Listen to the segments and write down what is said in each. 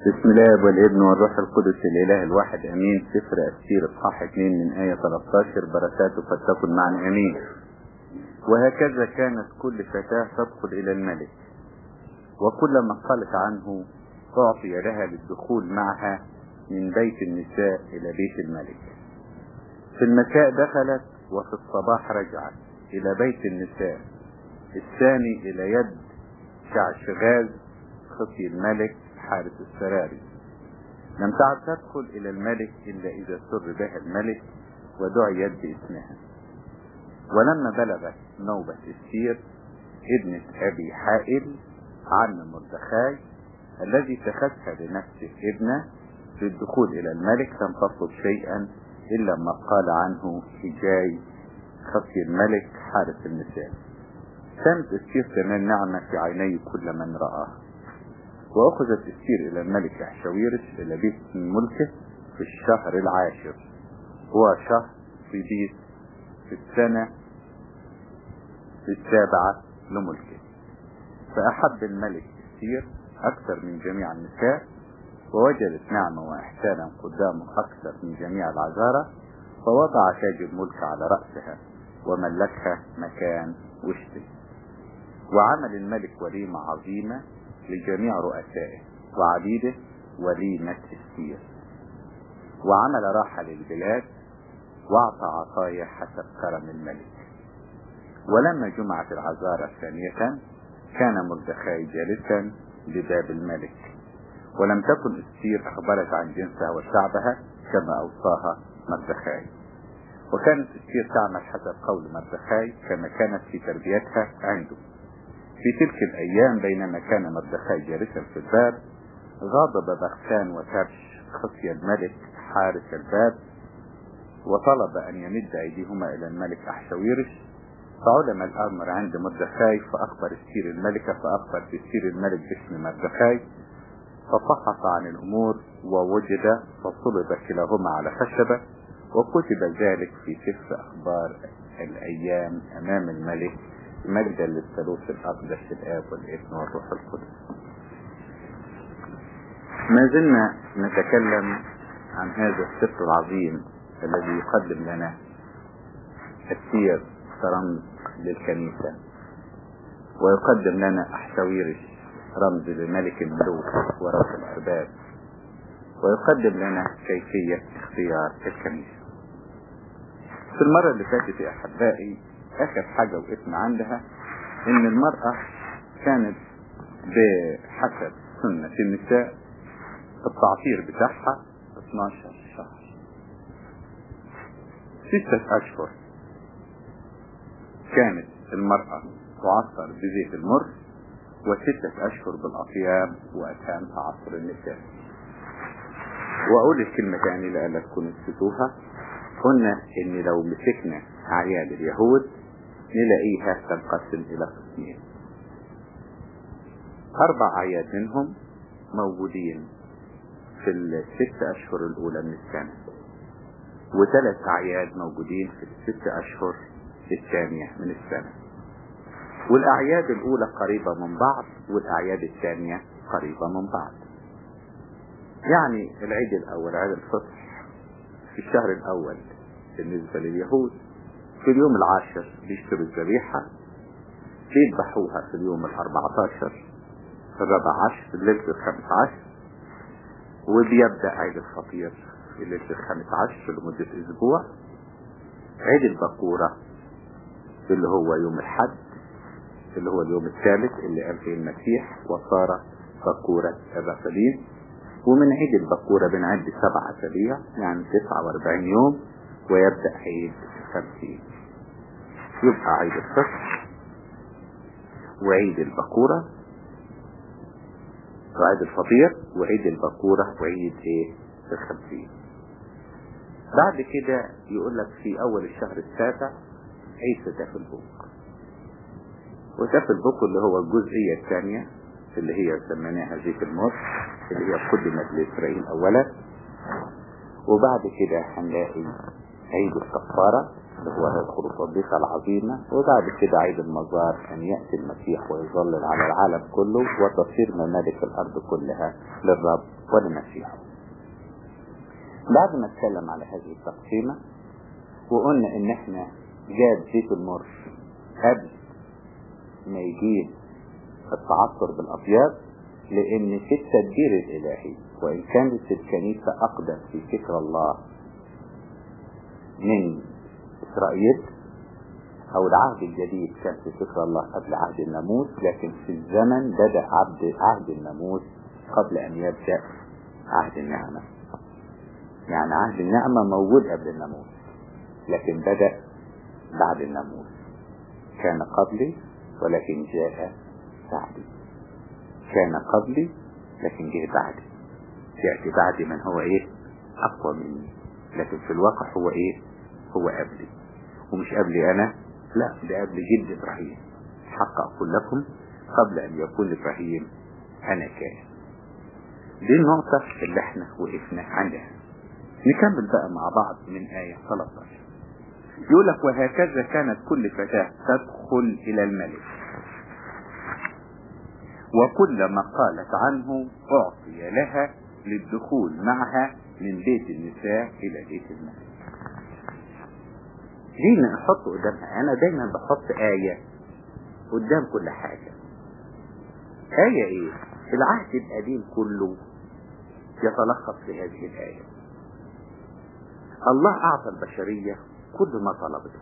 بسم الله والابن والروح القدس الاله الواحد امين سفر اسير اصحاح 2 من ايه 13 بركاته فلتكن معنا امين وهكذا كانت كل فتاة تدخل الى الملك وكلما قالت عنه اعطي لها للدخول معها من بيت النساء الى بيت الملك في المساء دخلت وفي الصباح رجعت الى بيت النساء الثاني الى يد شعشغاز خطي الملك حارس السراري لم تعد تدخل إلى الملك إلا إذا سر بها الملك ودعيت باسمها ولما بلغت نوبة السير ابنة أبي حائل عم مردخاي الذي اتخذها لنفسه ابنة للدخول إلى الملك لم تطلب شيئا إلا ما قال عنه حجاي خفي الملك حارس النساء كانت السير كمان نعمة في عيني كل من رآه وأخذت السير إلى الملك أحشويرش إلى بيت ملكه في الشهر العاشر هو شهر في بيت في السنة السابعة لملكه فأحب الملك السير أكثر من جميع النساء ووجدت نعمة وإحسانا قدامه أكثر من جميع العذارى فوضع تاج الملك على رأسها وملكها مكان وشته وعمل الملك وليمة عظيمة لجميع رؤسائه وعبيده وليمة السير وعمل راحة للبلاد واعطى عطايا حسب كرم الملك ولما جمعت العذارى ثانية كان مردخاي جالسا بباب الملك ولم تكن السير أخبرت عن جنسها وشعبها كما أوصاها مردخاي وكانت السير تعمل حسب قول مردخاي كما كانت في تربيتها عنده في تلك الأيام بينما كان مردخاي جالسا في الباب غاضب بغتان وترش خفي الملك حارس الباب وطلب أن يمد أيديهما إلى الملك أحشويرش فعلم الأمر عند مردخاي فأخبر السير الملكة فأخبر في السير الملك باسم مردخاي ففحص عن الأمور ووجد فصلب كلاهما على خشبة وكتب ذلك في سفر أخبار الأيام أمام الملك مجدا للثالوث الأقدس الآب والابن والروح القدس ما زلنا نتكلم عن هذا السفر العظيم الذي يقدم لنا السير كرمز للكنيسة ويقدم لنا أحشاويرش رمز لملك الملوك ورأس الأرباب ويقدم لنا كيفية اختيار الكنيسة في المرة اللي فاتت يا أحبائي آخر حاجة وقفنا عندها إن المرأة كانت بحسب سنة النساء التعطير بتاعها 12 شهر ستة أشهر كانت المرأة تعصر بزيت المر وستة أشهر بالأطياب وأتام تعصر النساء وأقول الكلمة تاني لألا تكونوا نسيتوها قلنا إن لو مسكنا أعياد اليهود نلاقيها تنقسم إلى قسمين أربع أعياد منهم موجودين في الست أشهر الأولى من السنة وثلاث أعياد موجودين في الست أشهر الثانية من السنة والأعياد الأولى قريبة من بعض والأعياد الثانية قريبة من بعض يعني العيد الأول عيد الفطر في الشهر الأول بالنسبة لليهود في اليوم العاشر بيشتروا الذبيحة بيذبحوها في اليوم الأربعة عشر في الرابع عشر في الليلة الخامس عشر وبيبدأ عيد الفطير في الليلة الخامس عشر لمدة أسبوع عيد البقورة اللي هو يوم الحد اللي هو اليوم الثالث اللي قال فيه المسيح وصار بقورة الرسلين ومن عيد البقورة بنعد سبع أسابيع يعني تسعة واربعين يوم ويبدأ عيد الخمسين يبقى عيد الفطر وعيد البقورة وعيد الفطير وعيد البقورة وعيد ايه الخمسين بعد كده يقول لك في اول الشهر السابع عيد تاف البوق وتاف البوق اللي هو الجزئية الثانية اللي هي سميناها زيت المر اللي هي قدمت لإسرائيل أولا وبعد كده هنلاقي عيد الكفارة اللي هو هيدخل الصديقة العظيمة وبعد كده عيد المزار أن يأتي المسيح ويظلل على العالم كله وتصير ممالك الأرض كلها للرب ولمسيحه بعد ما اتكلم على هذه التقسيمة وقلنا ان احنا جاب زيت المر قبل ما يجيب التعثر بالأبيض لأن في التدبير الإلهي وإن كانت الكنيسة أقدم في فكر الله من إسرائيل أو العهد الجديد كان في فكر الله قبل عهد الناموس لكن في الزمن بدأ عهد عهد الناموس قبل أن يبدأ عهد النعمة يعني عهد النعمة موجود قبل الناموس لكن بدأ بعد الناموس كان قبلي ولكن جاء بعدي كان قبلي لكن جاء بعدي يأتي بعدي من هو ايه اقوى مني لكن في الواقع هو ايه هو قبلي ومش قبلي انا لا ده قبل جد ابراهيم حق اقول لكم قبل ان يكون ابراهيم انا كان دي النقطة اللي احنا وقفنا عندها نكمل بقى مع بعض من آية 13 يقول لك وهكذا كانت كل فتاة تدخل إلى الملك وكل ما قالت عنه أعطي لها للدخول معها من بيت النساء إلى بيت الملك ليه نحط قدامها أنا دايما بحط آية قدام كل حاجة آية إيه العهد القديم كله يتلخص في هذه الآية الله أعطى البشرية كل ما طلبته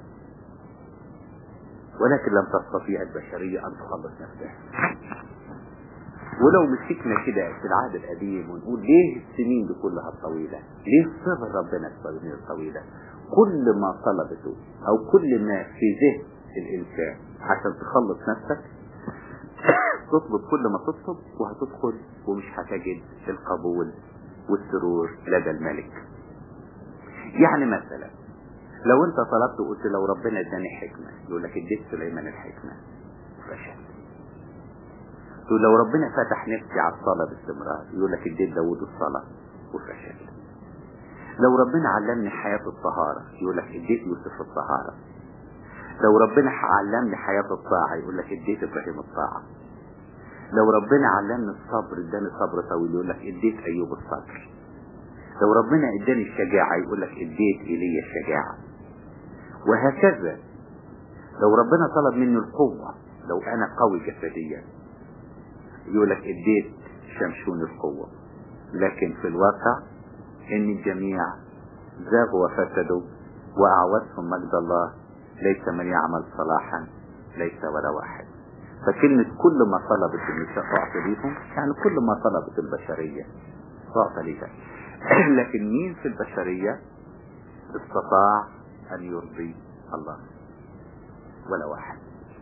ولكن لم تستطيع البشرية أن تخلص نفسها ولو مسكنا كده في العهد القديم ونقول ليه السنين دي كلها الطويلة ليه صبر ربنا السنين الطويلة كل ما طلبته او كل ما في ذهن الانسان عشان تخلص نفسك تطلب كل ما تطلب وهتدخل ومش هتجد القبول والسرور لدى الملك يعني مثلا لو انت طلبت وقلت لو ربنا اداني حكمة يقول لك اديت سليمان الحكمة فشل تقول لو ربنا فتح نفسي على الصلاة باستمرار يقول لك اديت داود الصلاة وفشل لو ربنا علمني حياة الطهارة يقول لك اديت يوسف الطهارة لو ربنا علمني حياة الطاعة يقول لك اديت ابراهيم الطاعة لو ربنا علمني الصبر اداني صبر طويل يقول لك اديت ايوب الصبر لو ربنا اداني الشجاعة يقول لك اديت ايليا الشجاعة وهكذا لو ربنا طلب مني القوة لو انا قوي جسديا يقول لك اديت شمشون القوة لكن في الواقع ان الجميع زاغوا وفسدوا واعوزهم مجد الله ليس من يعمل صلاحا ليس ولا واحد فكلمة كل ما طلبت النساء أعطي ليهم يعني كل ما طلبت البشرية أعطى ليها لكن مين في البشرية استطاع أن يرضي الله ولا واحد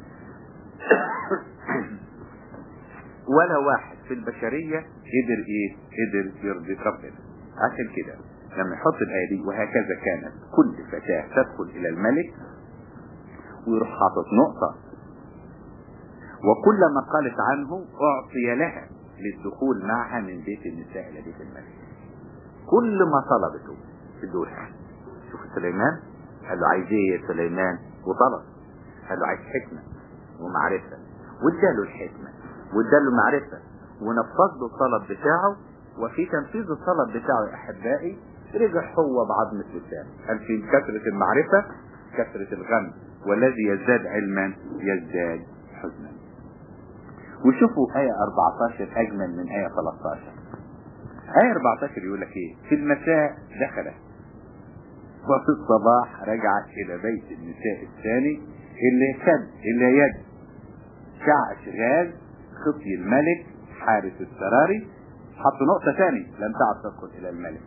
ولا واحد في البشرية قدر ايه قدر يرضي ربنا عشان كده لما يحط الآية دي وهكذا كانت كل فتاة تدخل إلى الملك ويروح حاطط نقطة وكل ما قالت عنه أعطي لها للدخول معها من بيت النساء إلى بيت الملك كل ما طلبته ادوها شوف سليمان قال له عايز ايه يا سليمان وطلب قال له عايز حكمة ومعرفة واداله الحكمة واداله معرفة ونفذ له الطلب بتاعه وفي تنفيذ الطلب بتاعه يا احبائي رجع هو بعظمة لسان قال في كثرة المعرفة كثرة الغم والذي يزداد علما يزداد حزنا وشوفوا آية 14 أجمل من آية 13 آية 14 يقول لك إيه في المساء دخلت وفي الصباح رجعت إلى بيت النساء الثاني اللي كد اللي يد شعش غاز خطي الملك حارس السراري حط نقطة ثاني لم تعد تدخل إلى الملك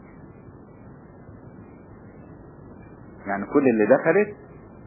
يعني كل اللي دخلت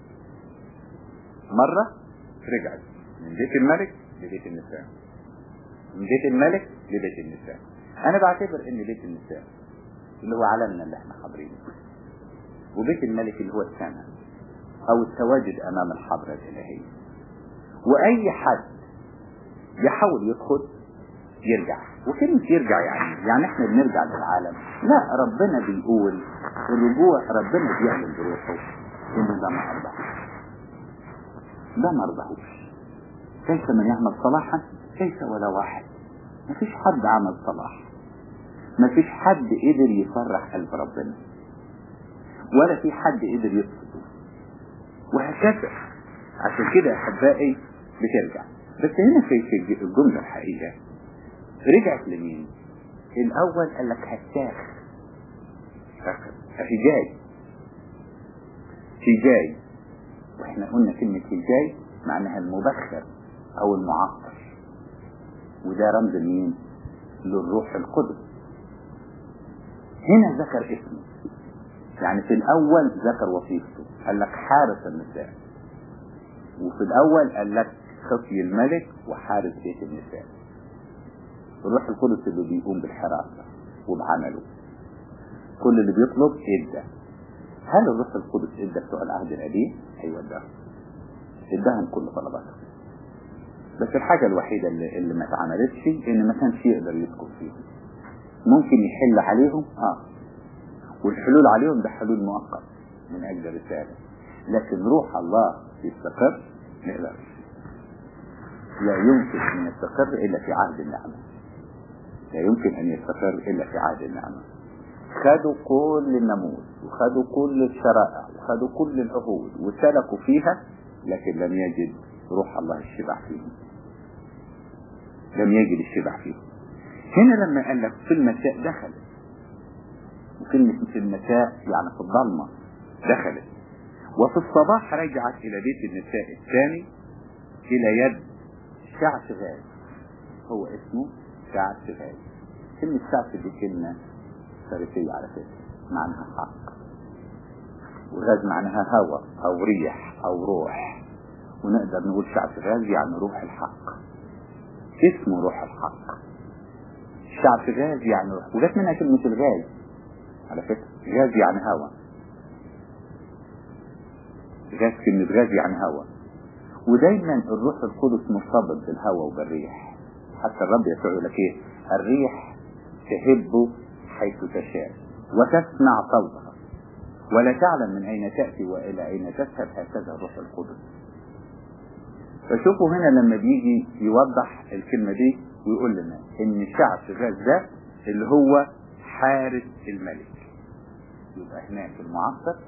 مرة رجعت من بيت الملك لبيت النساء من بيت الملك لبيت النساء انا بعتبر ان بيت النساء اللي هو علمنا اللي احنا حاضرينه وبيت الملك اللي هو السماء او التواجد امام الحضرة الالهية واي حد يحاول يدخل يرجع وكلمة يرجع يعني يعني احنا بنرجع للعالم لا ربنا بيقول الرجوع ربنا بيعلن بروحه انه ده ما ارضعوش ده ما ارضعوش كيف من يعمل صلاحا كيف ولا واحد ما فيش حد عمل صلاح ما فيش حد قدر يفرح قلب ربنا ولا في حد قدر يبسطه وهكذا عشان كده احبائي بترجع بس هنا في في الجملة الحقيقة رجعت لمين الاول قال لك هتاخ اهي جاي في جاي واحنا قلنا كلمة جاي معناها المبخر او المعطر وده رمز مين للروح القدس هنا ذكر اسمه يعني في الاول ذكر وظيفته قال لك حارس النساء وفي الاول قال لك خفي الملك وحارس بيت النساء الروح القدس اللي بيقوم بالحراسة وبعمله كل اللي بيطلب ادى هل الروح القدس ادى بتوع العهد القديم؟ ايوه اداهم اداهم كل طلباتهم بس الحاجة الوحيدة اللي, اللي ما اتعملتش ان ما كانش يقدر يسكن فيهم ممكن يحل عليهم اه والحلول عليهم ده حلول مؤقت من اجل رسالة لكن روح الله يستقر ما يقدرش لا يمكن ان يستقر الا في عهد النعمة لا يمكن ان يستقر الا في عهد النعمة خدوا كل الناموس وخدوا كل الشرائع وخدوا كل العهود وسلكوا فيها لكن لم يجد روح الله الشبع فيهم لم يجد الشبع فيهم هنا لما قال لك في المساء دخلت وكلمة في المساء يعني في الظلمة دخلت وفي الصباح رجعت إلى بيت النساء الثاني إلى يد شعث غاز هو اسمه شعث غاز كلمة شعث دي كلمة فارسية على فكرة معناها حق وغاز معناها هواء أو ريح أو روح ونقدر نقول شعث غاز يعني روح الحق اسمه روح الحق شعث غاز يعني روح وجت منها كلمة الغاز على فكرة غاز يعني هواء غاز كلمة غاز يعني هواء ودايما الروح القدس مرتبط بالهواء وبالريح حتى الرب يسوع يقول لك ايه الريح تهب حيث تشاء وتسمع صوتها ولا تعلم من اين تأتي والى اين تذهب هكذا الروح القدس فشوفوا هنا لما بيجي يوضح الكلمة دي ويقول لنا ان شعب غاز ده اللي هو حارس الملك يبقى هناك المعصر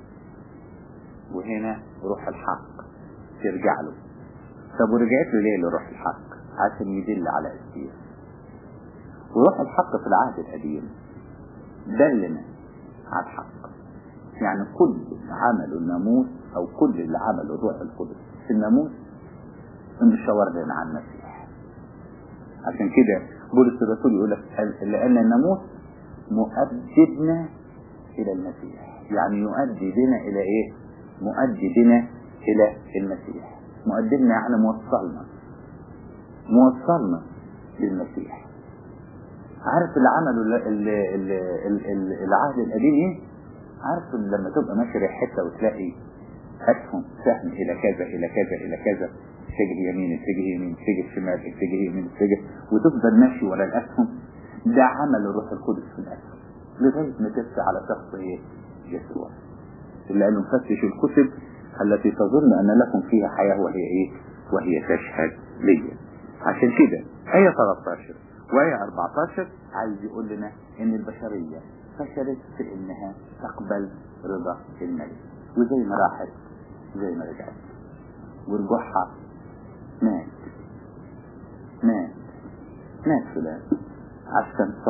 وهنا روح الحق ترجع له طب ورجعت له ليه لروح الحق عشان يدل على اسير وروح الحق في العهد القديم دلنا على الحق يعني كل اللي عمله الناموس او كل اللي عمله الروح القدس في الناموس مشاور لنا عن المسيح عشان كده بولس الرسول يقول لك لان الناموس مؤدبنا الى المسيح يعني يؤدي بنا الى ايه مؤدي بنا الى المسيح مؤدبنا يعني موصلنا موصلنا للمسيح عارف اللي عمله ال- ال- ال- ال- ال- العهد القديم ايه عارف لما تبقى ماشي رايح حته وتلاقي اسهم سهم الى كذا الى كذا الى كذا اتجه يمين اتجه يمين اتجه شمال اتجه يمين اتجه وتفضل ماشي ورا الاسهم ده عمل الروح القدس في الاسهم لغايه ما ترسى على شخص ايه يسوع اللي قال نفتش الكتب التي تظن ان لكم فيها حياه وهي ايه وهي تشهد لي عشان كده آية 13 وآية 14 عايز يقول لنا إن البشرية فشلت في إنها تقبل رضا الملك وزي ما راحت زي ما رجعت ورجوعها مات مات مات فلان عاش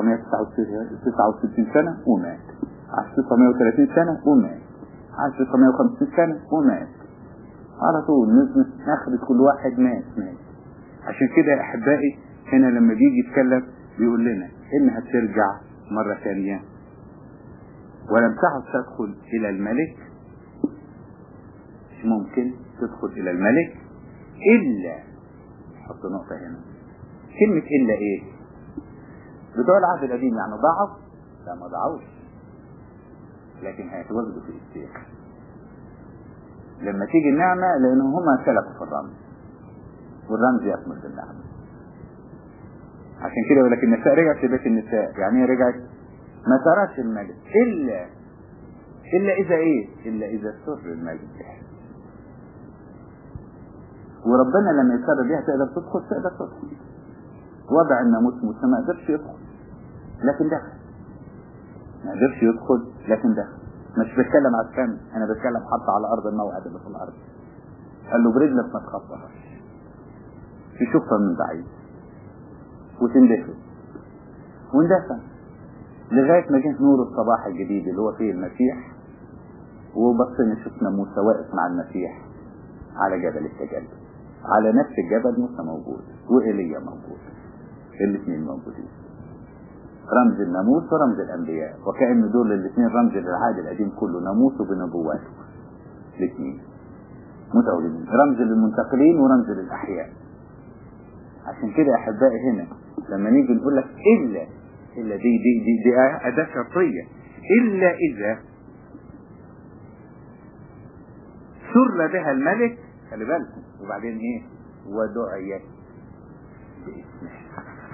969 سنة ومات عاش 930 سنة ومات عاش 950 سنة ومات على طول نزلت اخذت كل واحد مات مات عشان كده يا احبائي هنا لما بيجي يتكلم بيقول لنا انها ترجع مرة ثانية ولم تعد تدخل الى الملك مش ممكن تدخل الى الملك الا حط نقطة هنا كلمة الا ايه بتوع العهد القديم يعني ضعف لا ما ضعوش لكن هيتواجدوا في السير لما تيجي النعمة لان هما سلكوا في الرمز والرمز يثمر بالنعمة عشان كده يقول لك النساء رجعت لبيت النساء يعني ايه رجعت ما تراش الملك الا الا اذا ايه الا اذا سر الملك وربنا لما يسر بيها تقدر تدخل تقدر تدخل وضع الناموس موسى ما قدرش يدخل لكن دخل ما قدرش يدخل لكن دخل مش بتكلم على الفم انا بتكلم حتى على ارض الموعد اللي في الارض قال له برجلك ما تخطاهاش تشوفها من بعيد وتندفن واندفن لغاية ما جه نور الصباح الجديد اللي هو فيه المسيح وبصينا شفنا موسى واقف مع المسيح على جبل التجلي على نفس الجبل موسى موجود وإيليا موجود الاثنين موجودين رمز الناموس ورمز الأنبياء وكأن دول الاثنين رمز للعهد القديم كله ناموسه بنبواته الاثنين متولدين رمز للمنتقلين ورمز للأحياء عشان كده أحبائي هنا لما نيجي نقول لك إلا إلا دي دي دي, دي أداة شرطية إلا إذا سر بها الملك خلي بالكم وبعدين إيه ودعيت باسمه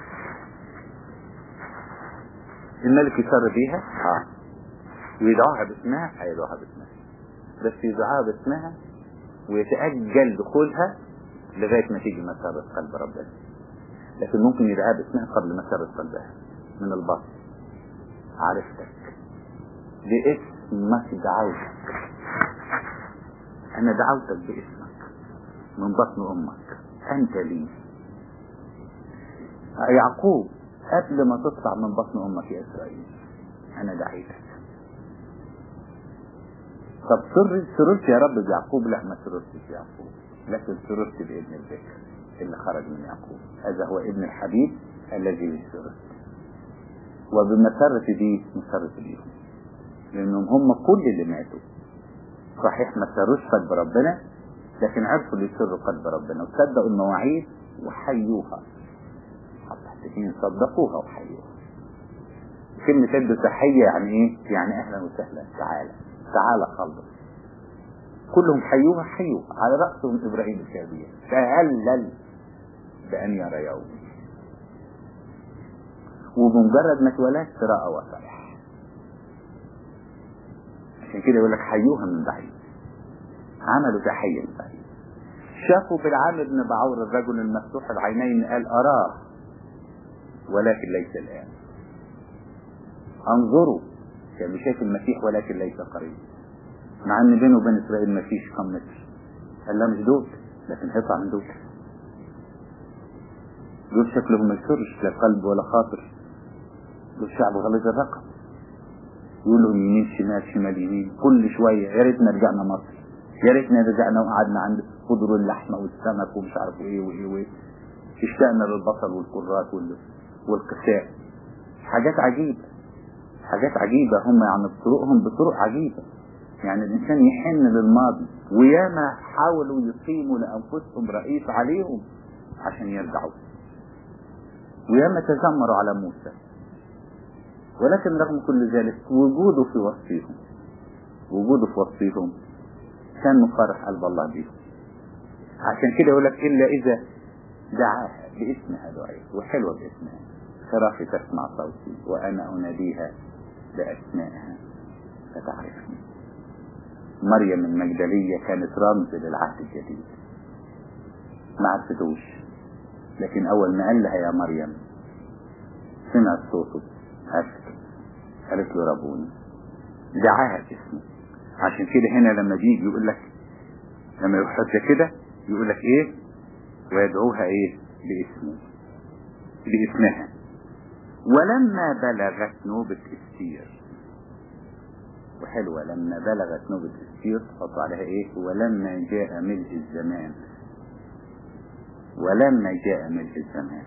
الملك يسر بيها اه ويدعوها باسمها هيدعوها باسمها بس يدعوها باسمها ويتأجل دخولها لغاية ما تيجي مسارة قلب ربنا لكن ممكن يدعاها باسمها قبل مسارة قلبها من البطن عرفتك باسمك دعوتك انا دعوتك باسمك من بطن امك انت لي يعقوب قبل ما تطلع من بطن امك يا اسرائيل انا دعيتك طب سر سررت يا رب بيعقوب لا ما سررتش بيعقوب لكن سررت بابن الذكر اللي خرج من يعقوب هذا هو ابن الحبيب الذي سررت وبمسرة دي مسرة بيهم لانهم هم كل اللي ماتوا صحيح ما سروش قلب ربنا لكن عرفوا اللي يسروا قلب ربنا وصدقوا المواعيد وحيوها حتى صدقوها وحيوها كلمة تبدو تحية يعني ايه يعني اهلا وسهلا تعالى تعالى خلص كلهم حيوها حيوها على رأسهم ابراهيم الكاذية تهلل بأن يرى يومي وبمجرد ما اتولدت رأى وفرح عشان كده يقول لك حيوها من بعيد عملوا تحية من بعيد شافوا بالعام بن بعور الرجل المفتوح العينين قال أراه ولكن ليس الآن انظروا كان شايف المسيح ولكن ليس قريب مع ان بينه وبين اسرائيل ما فيش كم متر قال لا مش دول لكن هيطلع من دول دول شكلهم ما يسرش لا قلب ولا خاطر دول شعب غليظ الرقم يقول لهم يمين شمال شمال يمين كل شوية يا ريتنا رجعنا مصر يا ريتنا رجعنا وقعدنا عند خضر اللحمة والسمك ومش عارف ايه وايه وايه اشتقنا للبصل والكرات والقساء حاجات عجيبة حاجات عجيبة هم يعني بطرقهم بطرق عجيبة يعني الإنسان يحن للماضي وياما حاولوا يقيموا لأنفسهم رئيس عليهم عشان يرجعوا وياما تذمروا على موسى ولكن رغم كل ذلك وجوده في وسطهم وجوده في وسطهم كان مفرح قلب الله بيهم عشان كده يقول لك إلا إذا دعاها باسمها دعيت وحلوة باسمها خرافي تسمع صوتي وأنا أناديها بأسمائها فتعرفني مريم المجدلية كانت رمز للعهد الجديد ما عرفتوش لكن أول ما قال لها يا مريم سمعت صوته عرفت قالت له ربوني دعاها باسمه عشان كده هنا لما بيجي يقول لك لما يحط كده يقول لك ايه ويدعوها ايه باسمه باسمها ولما بلغت نوبة استير وحلوة لما بلغت نوبة استير تحط عليها ايه ولما جاء ملء الزمان ولما جاء ملء الزمان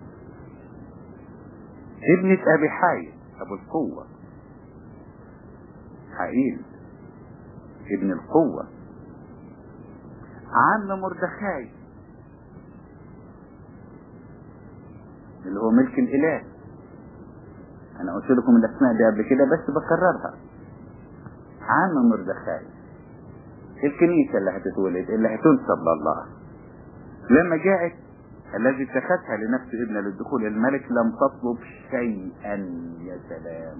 ابنة ابي حايل ابو القوة حائيل ابن القوة عم مردخاي اللي هو ملك الاله انا قلت لكم الاسماء دي قبل كده بس بكررها عم مردخاي الكنيسة اللي هتتولد اللي هتنسب لله لما جاءت الذي اتخذها لنفسه ابن للدخول الملك لم تطلب شيئا يا سلام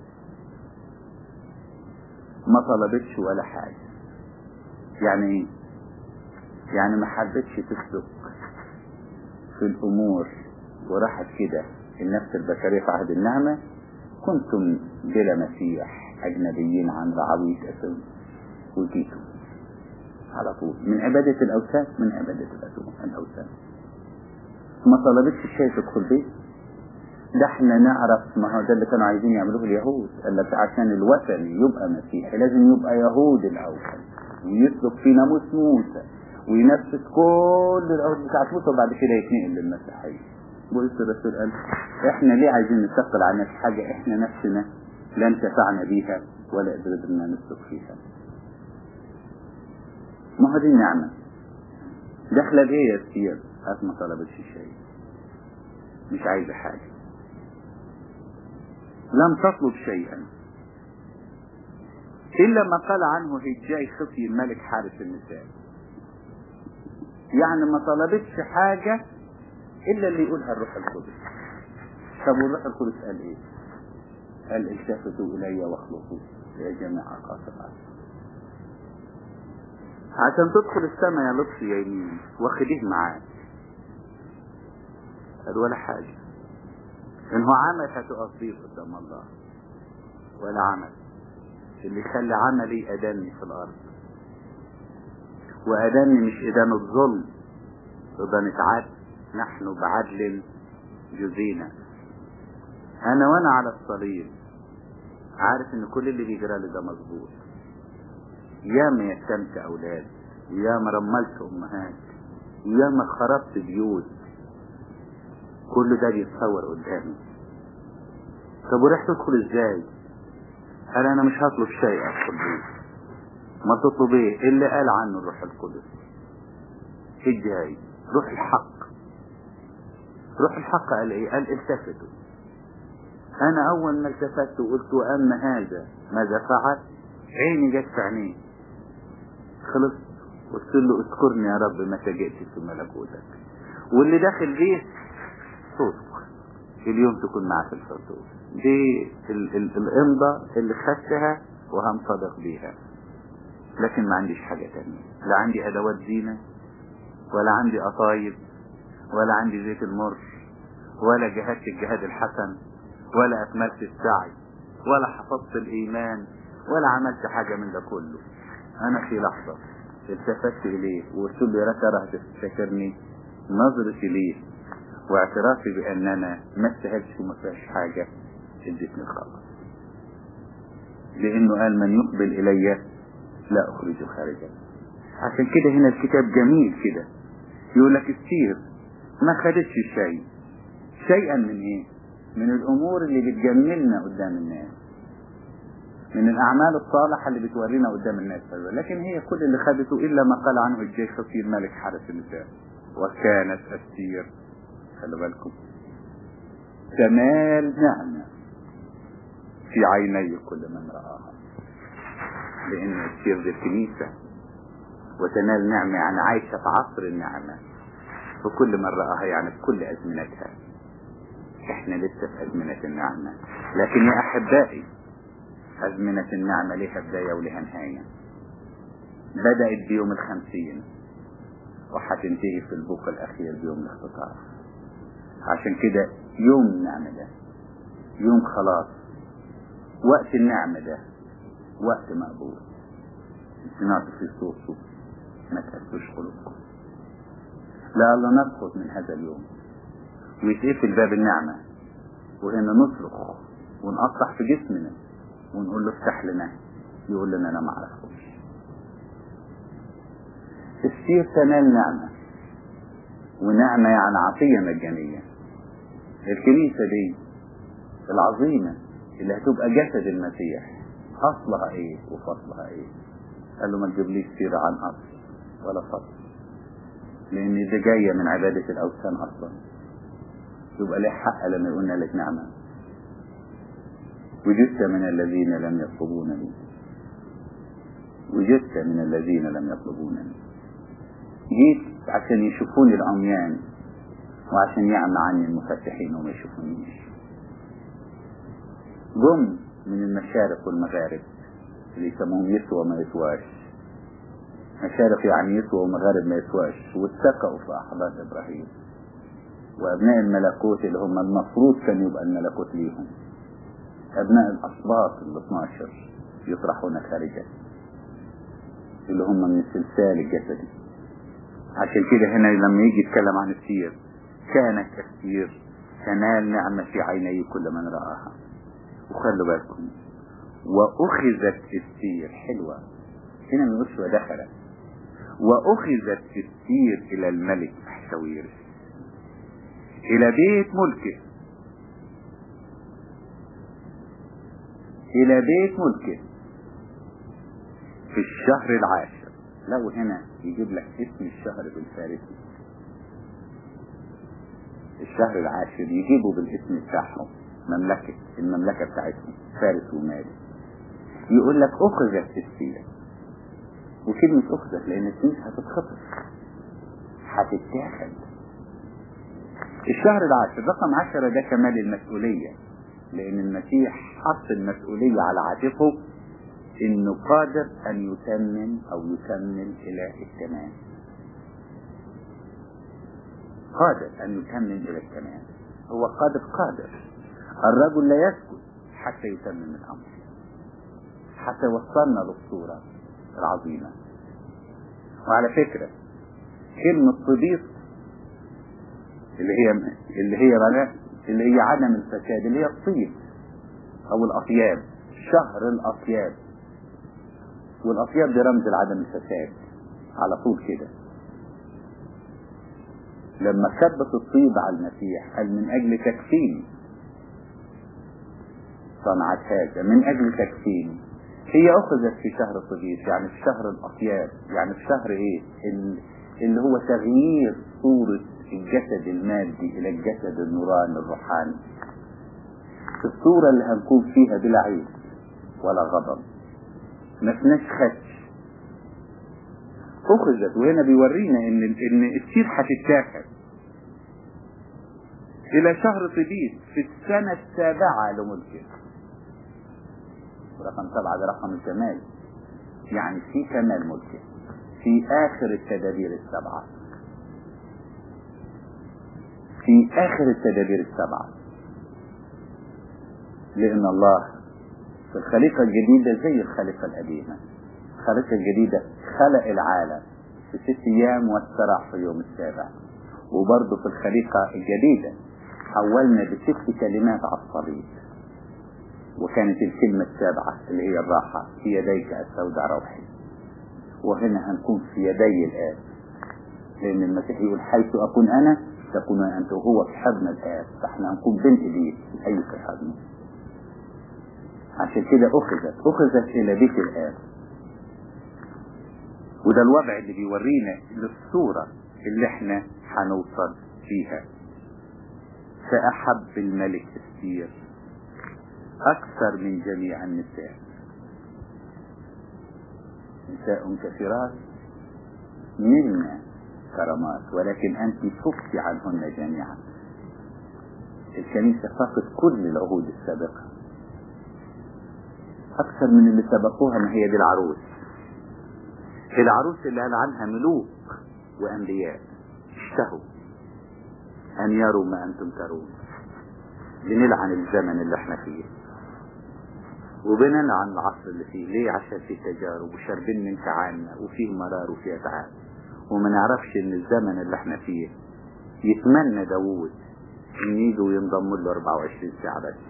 ما طلبتش ولا حاجة يعني يعني ما حبتش تسلك في الامور وراحت كده النفس البشرية في عهد النعمة كنتم بلا مسيح اجنبيين عن رعوية اسم وجيتم على طول من عبادة الاوثان من عبادة الاوثان ما طلبتش شيء تدخل بيه ده احنا نعرف ما هو ده اللي كانوا عايزين يعملوه اليهود قال لك عشان الوثن يبقى مسيحي لازم يبقى يهود الاول ويسلك في ناموس موسى وينفذ كل الأرض بتاعت موسى وبعد كده يتنقل للمسيحية بولس الرسول قال احنا ليه عايزين نثقل عن حاجة احنا نفسنا لا انتفعنا بيها ولا قدرنا نسلك فيها ما هو دي النعمة داخلة بايه يا سير هات ما طلبتش شيء مش عايزة حاجة لم تطلب شيئا إلا ما قال عنه هجاي خفي الملك حارس النساء يعني ما طلبتش حاجة إلا اللي يقولها الروح القدس طب والروح القدس قال إيه؟ قال التفتوا إلي واخلصوا يا جماعة قاصرات عشان تدخل السماء يا لطفي يا يمين واخديه معاك قال ولا حاجة إن هو عمل هتقف بيه قدام الله ولا عمل اللي يخلي عملي أداني في الأرض وأداني مش إدانة ظلم إدانة عدل نحن بعدل جزينا أنا وأنا على الصليب عارف إن كل اللي بيجرى لي ده مظبوط ياما يتمت أولاد وياما رملت أمهات وياما خربت بيوت كل ده بيتصور قدامي طب وريح تدخل ازاي قال انا مش هطلب شيء ادخل بيه ما تطلب ايه اللي قال عنه الروح القدس الجاي روح الحق روح الحق قال ايه قال التفتوا انا اول ما التفت وقلت واما هذا ماذا فعل عيني جت في عينيه خلص قلت له اذكرني يا رب متى جئت في ملكوتك واللي داخل بيه صوتك اليوم تكون معاه في الفردوس دي ال ال الامضة اللي خدتها وهنصدق بيها لكن ما عنديش حاجة تانية لا عندي ادوات زينة ولا عندي قطايب ولا عندي زيت المر ولا جهدت الجهاد الحسن ولا اكملت السعي ولا حفظت الايمان ولا عملت حاجة من ده كله انا في لحظة التفت اليه وقلت له يا ترى هتفتكرني نظرتي ليه واعترافي بان انا ما استاهلش وما فيهاش حاجة ادتني الخلاص لانه قال من يقبل الي لا اخرجه خارجا عشان كده هنا الكتاب جميل كده يقول لك السير ما خدتش شيء شيئا من ايه من الامور اللي بتجملنا قدام الناس من الاعمال الصالحة اللي بتورينا قدام الناس لكن هي كل اللي خدته الا ما قال عنه الجيش خفير ملك حارس النساء وكانت السير خلي بالكم كمال نعمة في عيني كل من رآها لأن السير دي الكنيسة وتنال نعمة يعني عايشة في عصر النعمة وكل من رآها يعني بكل أزمنتها احنا لسه في أزمنة النعمة لكن يا أحبائي أزمنة النعمة لها بداية ولها نهاية بدأت بيوم الخمسين وهتنتهي في البوق الأخير بيوم الاختطاف عشان كده يوم النعمة ده يوم خلاص وقت النعمة ده وقت مقبول سمعت في صوته ما تأسوش قلوبكم لا الله نسقط من هذا اليوم ويتقفل باب النعمة وهنا نصرخ ونقطع في جسمنا ونقول له افتح لنا يقول لنا انا ما اعرفكمش السير تنال نعمة ونعمة يعني عطية مجانية الكنيسة دي العظيمة اللي هتبقى جسد المسيح أصلها إيه وفصلها إيه قال له ما تجيبليش سيرة عن أصل ولا فصل لأن دي جاية من عبادة الأوثان أصلا يبقى ليه حق لما يقولنا لك نعمة وجدت من الذين لم يطلبونني وجدت من الذين لم يطلبونني جيت عشان يشوفوني العميان وعشان يعمى عني المفتحين وما يشوفونيش جم من المشارق والمغارب اللي يسموهم يسوى ما يسواش مشارق يعني يسوى ومغارب ما يسواش واتسقوا في أحضان إبراهيم وأبناء الملكوت اللي هم المفروض كان يبقى الملكوت ليهم أبناء الأسباط ال 12 يطرحون خارجا اللي هم من السلسال الجسدي عشان كده هنا لما يجي يتكلم عن السير كان كالسير تنال نعمة في عيني كل من رآها وخلوا بالكم وأخذت السير حلوة هنا ما يقولش ودخلت وأخذت السير إلى الملك أحشويرس إلى بيت ملكه إلى بيت ملكه في الشهر العاشر لو هنا يجيب لك اسم الشهر بالفارسي الشهر العاشر يجيبوا بالاسم بتاعهم مملكة المملكة بتاعتهم فارس ومالي يقول لك أخذت السيرة وكلمة أخذت لأن السيرة هتتخطف هتتاخد الشهر العاشر رقم عشرة ده كمال المسؤولية لأن المسيح حط المسؤولية على عاتقه إنه قادر أن يتمم أو يكمل إلى التمام قادر أن يتمم إلى التمام هو قادر قادر الرجل لا يسكت حتى يتمم الأمر حتى وصلنا للصورة العظيمة وعلى فكرة كلمة صديق اللي هي اللي هي اللي هي عدم الفساد اللي هي الطيب او الاطياب شهر الاطياب والاطياب دي رمز لعدم الفساد على طول كده لما كبت الطيب على المسيح قال من اجل تكفيني صنعت هذا من اجل تكفيني هي اخذت في شهر صديق يعني في شهر الاطياب يعني في شهر ايه اللي هو تغيير صورة الجسد المادي الى الجسد النوراني الروحاني الصورة اللي هنكون فيها بلا عيب ولا غضب ما فيناش خدش اخذت وهنا بيورينا ان ان السير هتتاخد الى شهر طبيب في السنة السابعة لملكه رقم سبعة ده رقم الكمال يعني في كمال ملكه في اخر التدابير السبعة في اخر التدابير السبعة لان الله في الخليقة الجديدة زي الخليقة القديمة الخليقة الجديدة خلق العالم في ست ايام واستراح في اليوم السابع وبرضه في الخليقة الجديدة حولنا بست كلمات على الصليب وكانت الكلمة السابعة اللي هي الراحة في يديك استودع روحي وهنا هنكون في يدي الآب لأن المسيح يقول حيث أكون أنا تكون أنت وهو في حضن الآب فاحنا هنكون بين إيديه أي في حضنه عشان كده أخذت أخذت إلى بيت الآب وده الوضع اللي بيورينا للصورة اللي احنا هنوصل فيها فأحب الملك السير أكثر من جميع النساء نساء كثيرات منا كرامات ولكن أنت فقت عنهن جميعا الكنيسة فقط كل العهود السابقة أكثر من اللي سبقوها ما هي دي العروس العروس اللي قال عنها ملوك وأنبياء اشتهوا أن يروا ما أنتم ترون بنلعن الزمن اللي احنا فيه وبنلعن العصر اللي فيه ليه عشان فيه تجارب وشاربين من تعالنا وفيه مرار وفيه تعب وما نعرفش ان الزمن اللي احنا فيه يتمنى داوود ان يجوا ينضموا له 24 ساعة بس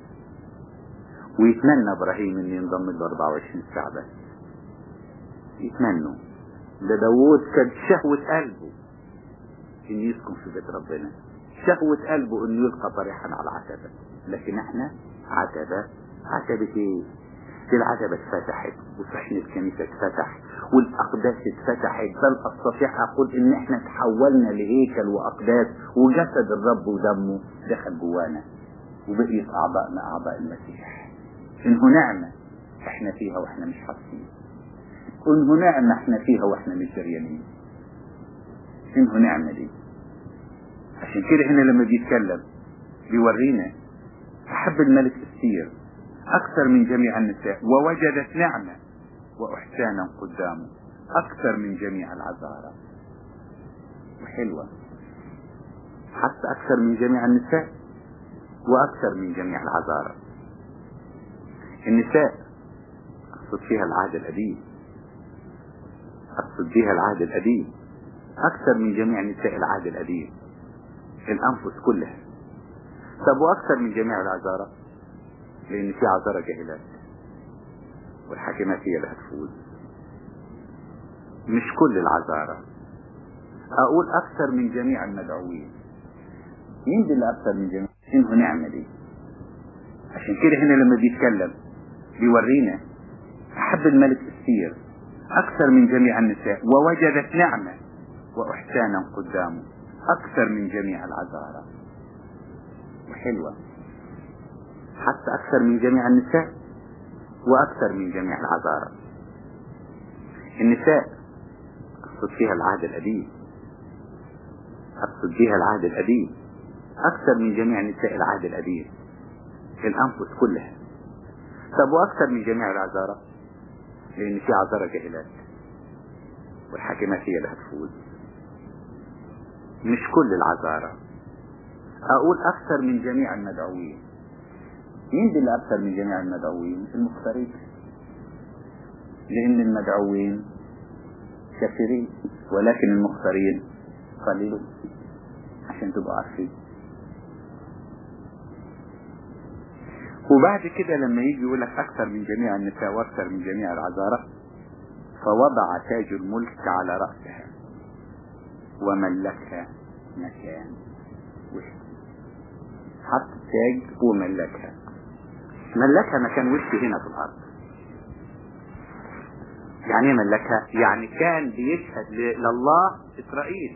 ويتمنى ابراهيم ان ينضم له 24 ساعة بس يتمنوا ده داوود كان شهوة قلبه ان يسكن في بيت ربنا شهوة قلبه انه يلقى طريحا على عتبة لكن احنا عتبة عتبة ايه دي العتبة اتفتحت وصحن الكنيسة اتفتح والاقداس اتفتحت بل استطيع اقول ان احنا تحولنا لهيكل واقداس وجسد الرب ودمه دخل جوانا وبقيت اعضائنا اعضاء المسيح انه نعمة احنا فيها واحنا مش حاسين انه نعمة احنا فيها واحنا مش دريانين انه نعمة دي عشان كده هنا لما بيتكلم بيورينا أحب الملك السير أكثر من جميع النساء ووجدت نعمة وإحسانا قدامه أكثر من جميع العذارى وحلوة حتى أكثر من جميع النساء وأكثر من جميع العذارى النساء أقصد فيها العهد القديم أقصد بها العهد القديم أكثر من جميع نساء العهد القديم الأنفس كلها طب وأكثر من جميع العذارى لأن في عذارى جاهلات والحاكمات هي اللي هتفوز مش كل العذارى أقول أكثر من جميع المدعوين مين دي اللي أكثر من جميع إنه نعمة دي عشان كده هنا لما بيتكلم بيورينا أحب الملك السير أكثر من جميع النساء ووجدت نعمة وإحسانا قدامه أكثر من جميع العذارى وحلوة حتى أكثر من جميع النساء وأكثر من جميع العذارى النساء أقصد فيها العهد القديم أقصد بها العهد القديم أكثر من جميع نساء العهد القديم الأنفس كلها طب وأكثر من جميع العذارى لأن في عذارى جاهلات والحاكمات هي اللي هتفوز مش كل العذارى أقول أكثر من جميع المدعوين مين دي اللي أكثر من جميع المدعوين المختارين لأن المدعوين كثيرين ولكن المختارين قليلون عشان تبقوا عارفين وبعد كده لما يجي يقول لك أكثر من جميع النساء وأكثر من جميع العذارى فوضع تاج الملك على رأسها وملكها مكان وش حط التاج وملكها ملكها مكان وش هنا في الأرض يعني ايه ملكها يعني كان بيشهد لله إسرائيل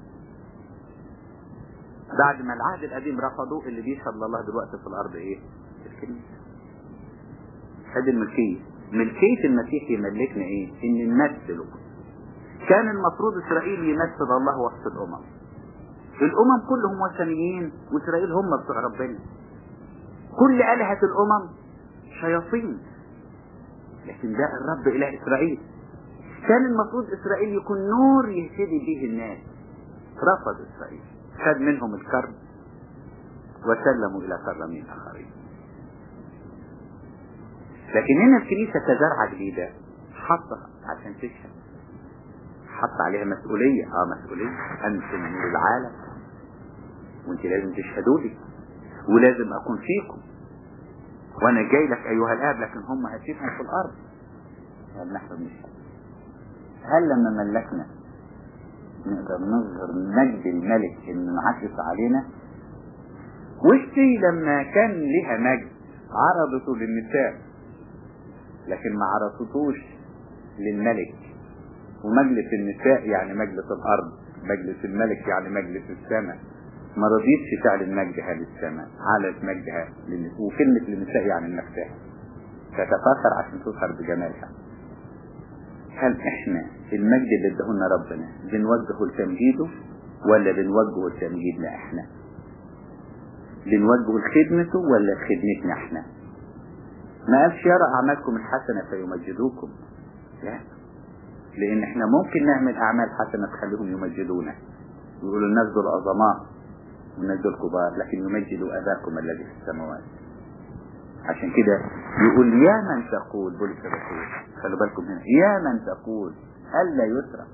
بعد ما العهد القديم رفضوه اللي بيشهد لله دلوقتي في الأرض إيه الكنيسة هذه الملكية ملكية المسيح يملكنا إيه إن نمثله كان المفروض إسرائيل يمثل الله وسط الأمم الأمم كلهم وثنيين وإسرائيل هم بتوع ربنا كل آلهة الأمم شياطين لكن ده الرب إله إسرائيل كان المفروض إسرائيل يكون نور يهتدي به الناس رفض إسرائيل خد منهم الكرم وسلموا إلى كرمين آخرين لكن هنا الكنيسة كزرعة جديدة حطها عشان تشهد حط عليها مسؤولية اه مسؤولية انتم نور العالم وانت لازم تشهدوا لي ولازم اكون فيكم وانا جاي لك ايها الاب لكن هم هسيبهم في الارض هل نحن نشهد هل لما ملكنا نقدر نظهر مجد الملك انه انعكس علينا وشتي لما كان لها مجد عرضته للنساء لكن ما عرضتوش للملك ومجلس النساء يعني مجلس الارض مجلس الملك يعني مجلس السماء ما رضيتش تعلن مجدها للسماء علت مجدها للنساء وكلمة للنساء يعني نفسها تتفاخر عشان تظهر بجمالها هل احنا المجد اللي ادهولنا ربنا بنوجهه لتمجيده ولا بنوجهه لتمجيدنا احنا بنوجهه لخدمته ولا لخدمتنا احنا ما قالش يرى اعمالكم الحسنة فيمجدوكم لا لان احنا ممكن نعمل اعمال حسنة تخليهم يمجدونا يقولوا الناس دول عظماء والناس دول كبار لكن يمجدوا اباكم الذي في السماوات عشان كده يقول يا من تقول بولس الرسول خلوا بالكم هنا يا من تقول الا يسرق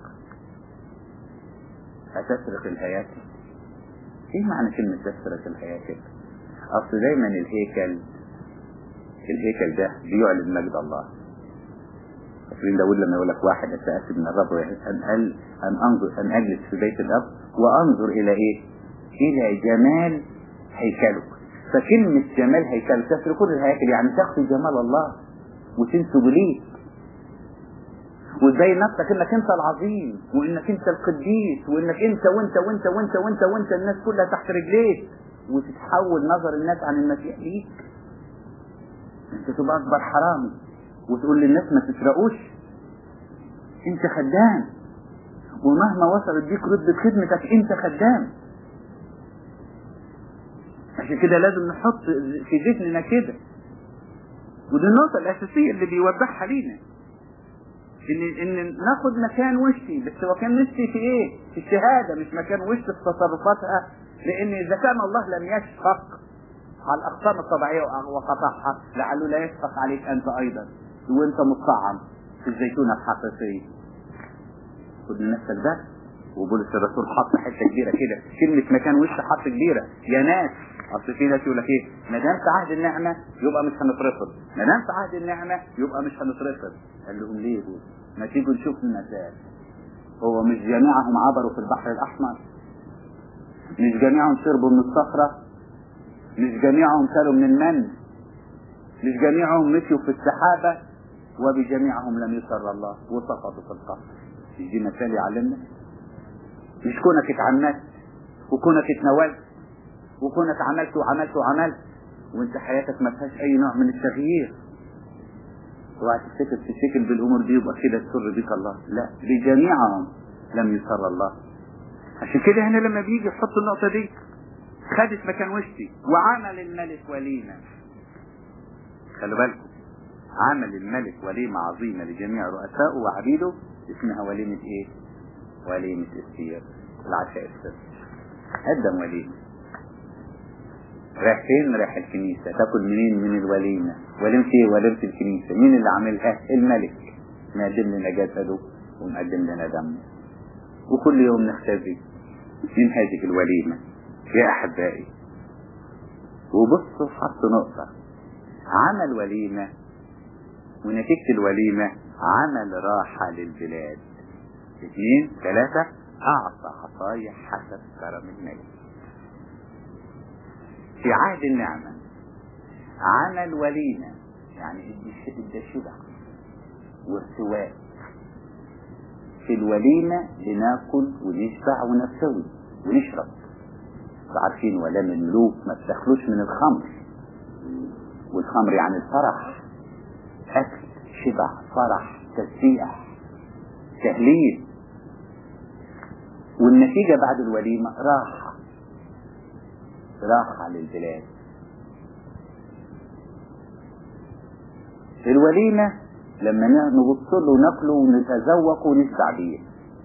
هتسرق الهياكل ايه معنى كلمة تسرق الهياكل اصل دايما الهيكل الهيكل ده بيعلن مجد الله فاكرين داود لما يقول لك واحد اتأكد من الرب ان أن, أن انظر ان اجلس في بيت الاب وانظر الى ايه الى جمال هيكله فكلمة جمال هيكله تسرقون الهياكل يعني تخفي جمال الله وتنسب ليه وتبين نفسك انك انت العظيم وانك انت القديس وانك انت وانت وانت وانت وانت وانت الناس كلها تحت رجليك وتتحول نظر الناس عن المسيح ليك انت تبقى اكبر حرامي وتقول للناس ما تسرقوش انت خدام ومهما وصلت بيك رتبة خدمتك انت خدام عشان كده لازم نحط في ذهننا كده ودي النقطة الأساسية اللي بيوضحها لينا إن إن ناخد مكان وشي بس هو كان وشي في إيه؟ في الشهادة مش مكان وشي في تصرفاتها لأن إذا كان الله لم يشفق على الأقسام الطبيعية وقطعها لعله لا يشفق عليك أنت أيضا وأنت مطعم في الزيتونة الحقيقية خد من نفسك ده وبولس الرسول حط حته كبيره كده كلمه مكان وش حط كبيره يا ناس اصل في ناس يقول لك ايه ما دام في عهد النعمه يبقى مش هنترفض ما دام في عهد النعمه يبقى مش هنترفض قال لهم ليه دول ما تيجوا نشوف المثال هو مش جميعهم عبروا في البحر الاحمر مش جميعهم شربوا من الصخره مش جميعهم كلوا من المن مش جميعهم مشوا في السحابه وبجميعهم لم يسر الله وسقطوا في القبر مش دي مثال يعلمنا مش كونك اتعمدت وكونك اتنولت وكونك عملت وعملت وعملت وانت حياتك ما فيهاش اي نوع من التغيير اوعى تفتكر تشكل بالامور دي يبقى كده تسر بك الله لا بجميعهم لم يسر الله عشان كده هنا لما بيجي يحط النقطة دي خدت مكان وشتي وعمل الملك وليمة خلوا بالكم عمل الملك وليمة عظيمة لجميع رؤسائه وعبيده اسمها وليمة ايه وليمة السير العشاء السر قدم وليمة رايح فين رايح الكنيسة تاكل منين من الوليمة وليمة ايه وليمة الكنيسة مين اللي عاملها الملك مقدم لنا جسده ومقدم لنا دمه وكل يوم نختزي من هذه الوليمة يا أحبائي وبصوا حط نقطة عمل وليمة ونتيجة الوليمة عمل راحة للبلاد اثنين ثلاثة أعطى عطايا حسب كرم الملك في عهد النعمة عمل وليمة يعني ادى شبع وارتواء في الوليمة بناكل ونشبع ونرتوي ونشرب عارفين ولام الملوك ما بتخلوش من الخمر والخمر يعني الفرح أكل شبع فرح تسبيح تهليل والنتيجة بعد الوليمة راحة راحة للبلاد الوليمة لما نبص له وناكله ونتذوق ونشبع بيه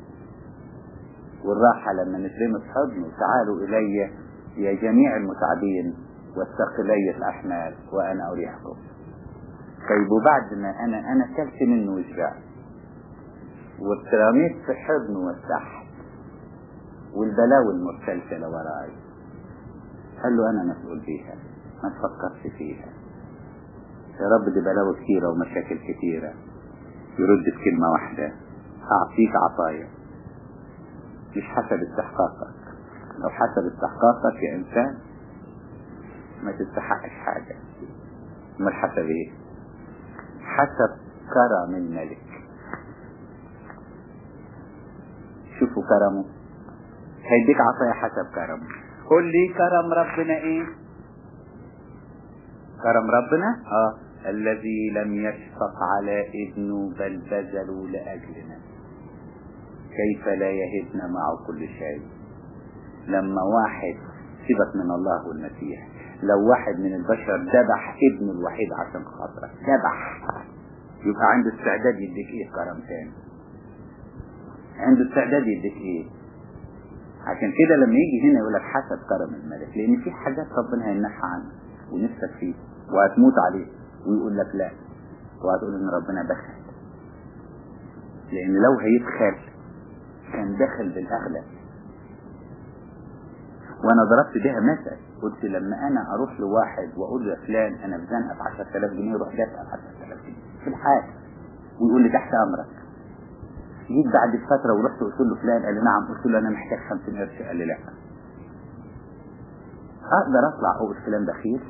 والراحة لما نترمي في حضنه تعالوا إلي يا جميع المتعبين والثقلي الأحمال وأنا أريحكم طيب وبعد ما أنا أنا أكلت منه وشبعت واترميت في حضنه وارتحت والبلاوي المرسلسلة وراي قال له أنا مسؤول بيها ما تفكرش فيها يا رب دي بلاوي كتيرة ومشاكل كتيرة يرد بكلمة واحدة أعطيك عطايا مش حسب استحقاقك لو حسب استحقاقك يا إنسان ما تستحقش حاجة امال حسب ايه حسب كرم الملك شوفوا كرمه هيديك عطايا حسب كرمه قول لي كرم ربنا ايه كرم ربنا اه الذي لم يشفق على ابنه بل بذلوا لأجلنا كيف لا يهبنا معه كل شيء لما واحد سيبك من الله والمسيح لو واحد من البشر ذبح ابنه الوحيد عشان خاطرك ذبح يبقى عنده استعداد يديك ايه كرم تاني عنده استعداد يديك ايه عشان كده لما يجي هنا يقول لك حسب كرم الملك لان في حاجات ربنا هيمنحها عنك ونفسك فيه وهتموت عليه ويقول لك لا وهتقول ان ربنا دخل لان لو هيدخل كان دخل بالاغلب وانا ضربت بها مثل قلت لما انا اروح لواحد واقول له يا فلان انا في زنقه ب 10000 جنيه يروح دافع 10000 جنيه في الحال ويقول لي تحت امرك جيت بعد فتره ورحت قلت له فلان قال لي نعم قلت له انا محتاج 50 قرش قال لي لا اقدر اطلع اقول فلان بخيل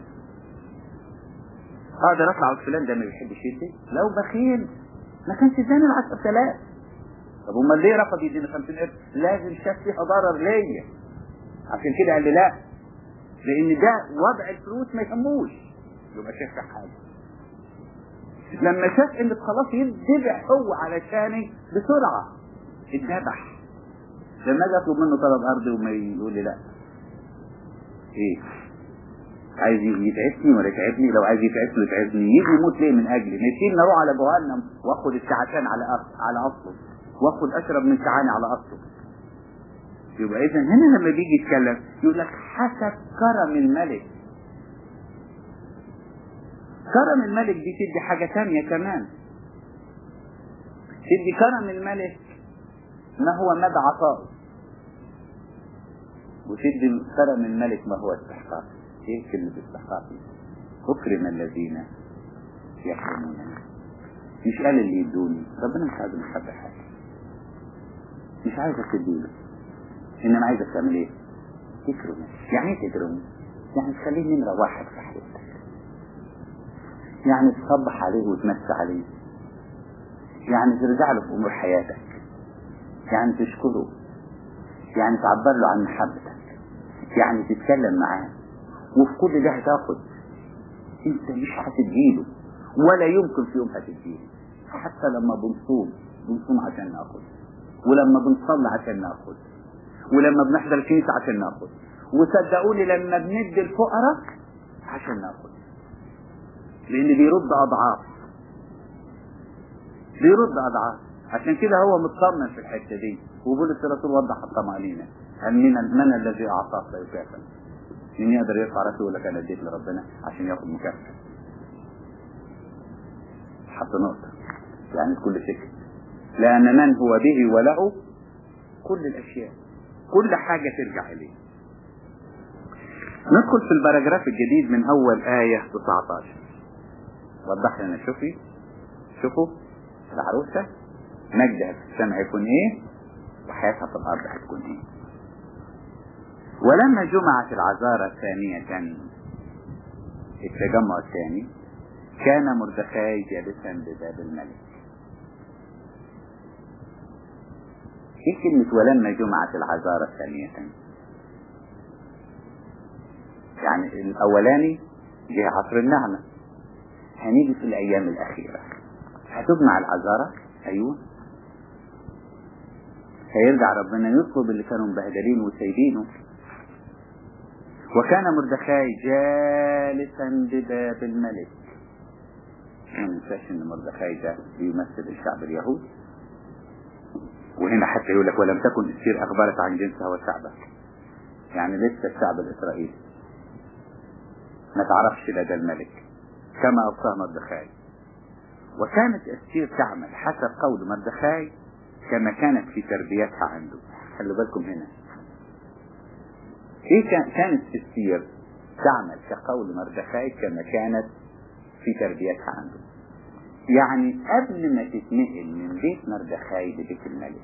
اقدر اطلع اقول فلان ده ما بيحبش يدي لو بخيل ما كانش اداني ال 10000 طب امال ليه رفض يديني 50 قرش لازم شاف فيها ضرر ليا عشان كده قال لي لا لان ده وضع الفلوس ما يهموش يبقى شاف حاجه لما شاف ان خلاص يذبح هو علشاني بسرعه اتذبح لما اجي اطلب منه طلب ارضي وما يقول لي لا ايه عايز يتعبني ولا يتعبني لو عايز يتعبني يتعبني يجي يموت ليه من اجلي نسيبني اروح على جهنم واخد السعتان على أصل على اصله واخد اشرب من سعاني على اصله يبقى اذا هنا لما بيجي يتكلم يقول لك حسب كرم الملك كرم الملك دي تدي حاجة تانية كمان تدي كرم الملك ما هو مدى عطائه وتدي كرم الملك ما هو استحقاق ايه كلمة استحقاق اكرم الذين يكرمونني مش قال اللي يدوني ربنا مش عايز محبة حاجة مش عايزك تديله انما عايزك تعمل ايه تكرمه يعني ايه تكرمه يعني تخليه نمرة واحد في حياتك يعني تصبح عليه وتمسي عليه يعني ترجع له في امور حياتك يعني تشكره يعني تعبر له عن محبتك يعني تتكلم معاه وفي كل ده هتاخد انت مش هتديله ولا يمكن في يوم هتديله حتى لما بنصوم بنصوم عشان ناخد ولما بنصلي عشان ناخد ولما بنحضر الكنيسة عشان ناخد وصدقوني لما بندي الفقراء عشان ناخد لان بيرد اضعاف بيرد اضعاف عشان كده هو مطمن في الحته دي وبولس الرسول وضح الطمأنينة قال من من الذي اعطاك لا يكافئ مين يقدر يرفع راسه يقول لك انا اديت لربنا عشان ياخد مكافأة حط نقطة يعني كل شيء لأن من هو به وله كل الأشياء كل حاجة ترجع إليه ندخل في الباراجراف الجديد من أول آية 19 وضح لنا شوفي شوفوا العروسة مجدها في السماء هيكون ايه وحياتها في الارض هتكون ايه ولما جمعت العذارى ثانية التجمع الثاني كان مردخاي جالسا بباب الملك ايه كلمة ولما جمعت العذارى ثانية يعني الاولاني جه عصر النعمة هنيجي في الايام الاخيرة هتجمع العذارى ايوه هيرجع ربنا يطلب اللي كانوا مبهدلين وسايبينه وكان مردخاي جالسا بباب الملك ما ننساش ان مردخاي ده بيمثل الشعب اليهودي وهنا حتى يقول لك ولم تكن استير اخبرت عن جنسها وشعبها يعني لسه الشعب الاسرائيلي ما تعرفش لدى الملك كما اوصاه مردخاي وكانت استير تعمل حسب قول مردخاي كما كانت في تربيتها عنده خلوا بالكم هنا ايه كانت استير تعمل كقول مردخاي كما كانت في تربيتها عنده يعني قبل ما تتنقل من بيت مردخاي لبيت الملك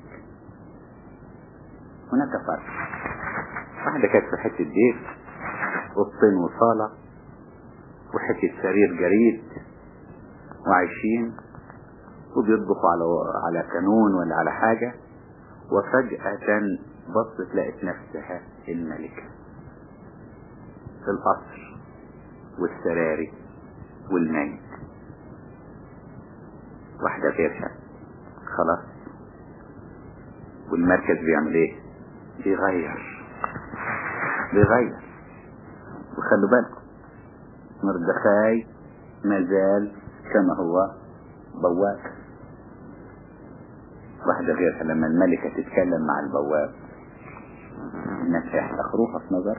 هناك فرق واحدة كانت في حتة بيت اوضتين وصالة وحتة سرير جريد وعايشين وبيطبخوا على على كانون ولا على حاجة وفجأة بصت لقت نفسها الملكة في القصر والسراري والميت واحدة غيرها خلاص والمركز بيعمل ايه بيغير بيغير وخلوا بالكم مردخاي مازال كما هو بواب واحدة غيرها لما الملكة تتكلم مع البواب الناس هيحتقروها في نظر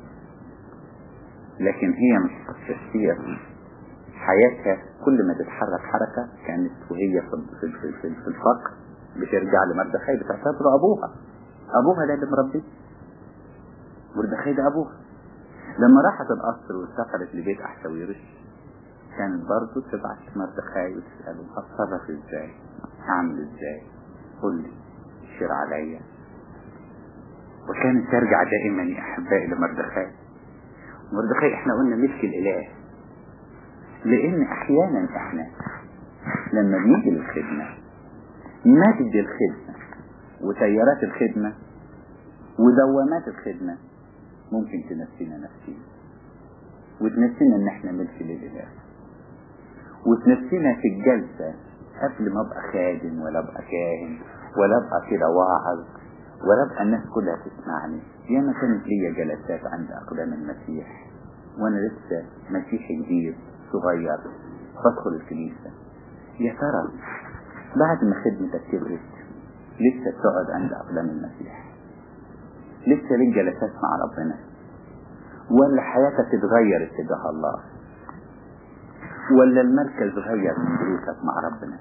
لكن هي مش تفسير حياتها كل ما تتحرك حركة كانت وهي في, في, في, في الفقر بترجع لمردخاي بتعتبره أبوها أبوها ده اللي مربيه مردخاي ده أبوها لما راحت القصر وانتقلت لبيت أحشاويرش كانت برضه تبعت مردخاي وتسأله هتصرف ازاي هعمل ازاي قل لي اشير عليا وكانت ترجع دائما يا احبائي لمردخاي مردخاي احنا قلنا ملك الاله لان احيانا احنا لما بنيجي للخدمة مجد الخدمة وتيارات الخدمة ودوامات الخدمة ممكن تنسينا نفسينا وتنسينا ان احنا ملك للاله وتنسينا في الجلسة قبل ما ابقى خادم ولا ابقى كاهن ولا ابقى كده واعظ ولا ابقى الناس كلها تسمعني ياما كانت ليا جلسات عند اقدام المسيح وانا لسه مسيحي جديد صغير بدخل الكنيسة يا ترى بعد ما خدمتك كبرت لسه بتقعد عند أقدام المسيح لسه ليك جلسات مع ربنا ولا حياتك اتغير اتجاه الله ولا المركز غير من دروسك مع ربنا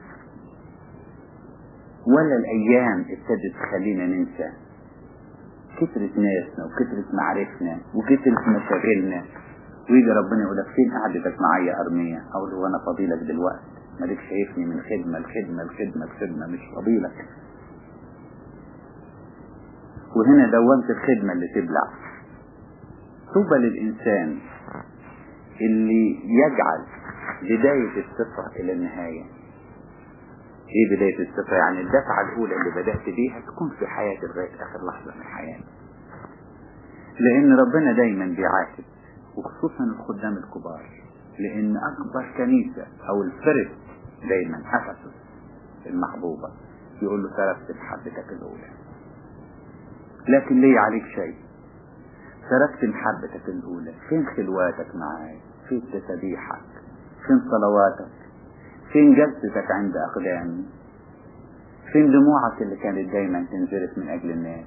ولا الأيام ابتدت تخلينا ننسى كترت ناسنا وكترت معارفنا وكترت مشاغلنا ويجي ربنا يقول لك فين قعدتك معايا أرمية أقول له أنا فضيلك دلوقتي مالك شايفني من خدمة لخدمة لخدمة لخدمة مش فضيلك وهنا دوامة الخدمة اللي تبلع طوبى للإنسان اللي يجعل بداية الصفة إلى النهاية ايه بداية الصفة يعني الدفعة الأولى اللي بدأت بيها تكون في حياتي لغاية آخر لحظة من حياتي لأن ربنا دايما بيعاتب وخصوصا الخدام الكبار لأن أكبر كنيسة أو الفرد دايما أفسس المحبوبة يقول له تركت محبتك الأولى لكن ليه عليك شيء تركت محبتك الأولى فين خلواتك معاي فين تسبيحك فين صلواتك فين جلستك عند أقدامي فين دموعك اللي كانت دايما تنزرف من أجل الناس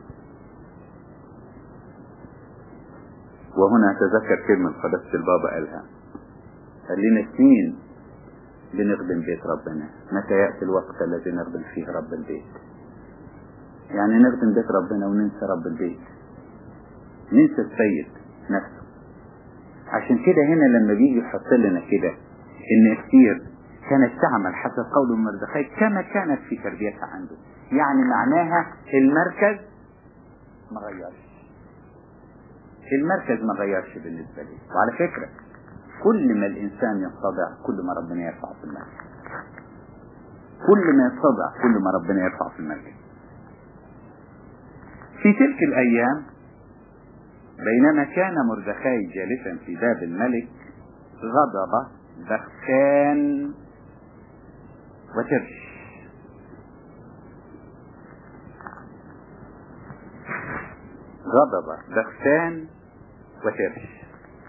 وهنا أتذكر كلمة قداسة البابا قالها قال لنا سنين بنخدم بيت ربنا متى يأتي الوقت الذي نخدم فيه رب البيت يعني نخدم بيت ربنا وننسى رب البيت ننسى السيد نفسه عشان كده هنا لما بيجي يحط لنا كده ان كتير كانت تعمل حسب قول مردخاي كما كانت في تربيتها عنده يعني معناها المركز ما غيرش المركز ما غيرش بالنسبة لي وعلى فكرة كل ما الإنسان يتضع كل ما ربنا يرفع في المركز كل ما يتضع كل ما ربنا يرفع في المركز في تلك الأيام بينما كان مردخاي جالسا في باب الملك غضب بخان وترش غضب بخسان وترش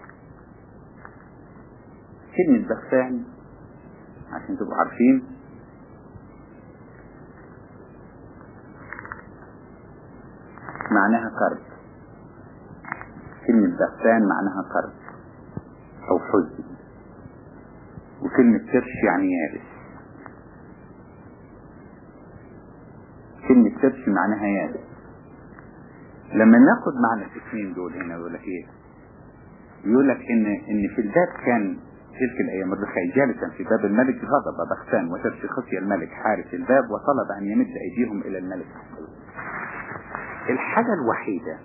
كلمة بخسان عشان تبقوا عارفين معناها كرب كلمة بخسان معناها كرب أو حزن وكلمة ترش يعني يابس كلمة ترش معناها يابس لما ناخد معنى الاثنين دول هنا يقول لك ايه يقول لك ان ان في الباب كان تلك الايام مردخاي جالسا في باب الملك غضب بختان وترش خفي الملك حارس الباب وطلب ان يمد ايديهم الى الملك الحاجة الوحيدة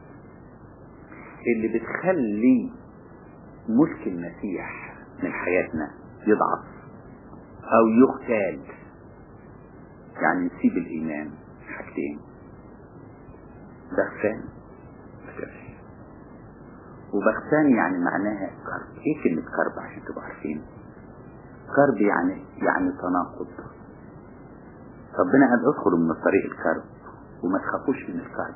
اللي بتخلي ملك المسيح من حياتنا يضعف او يغتال يعني نسيب الايمان حاجتين بغسان بترش وبغسان يعني معناها كرب ايه كلمة كرب عشان تبقوا عارفين كرب يعني يعني تناقض ربنا قال ادخلوا من طريق الكرب وما تخافوش من الكرب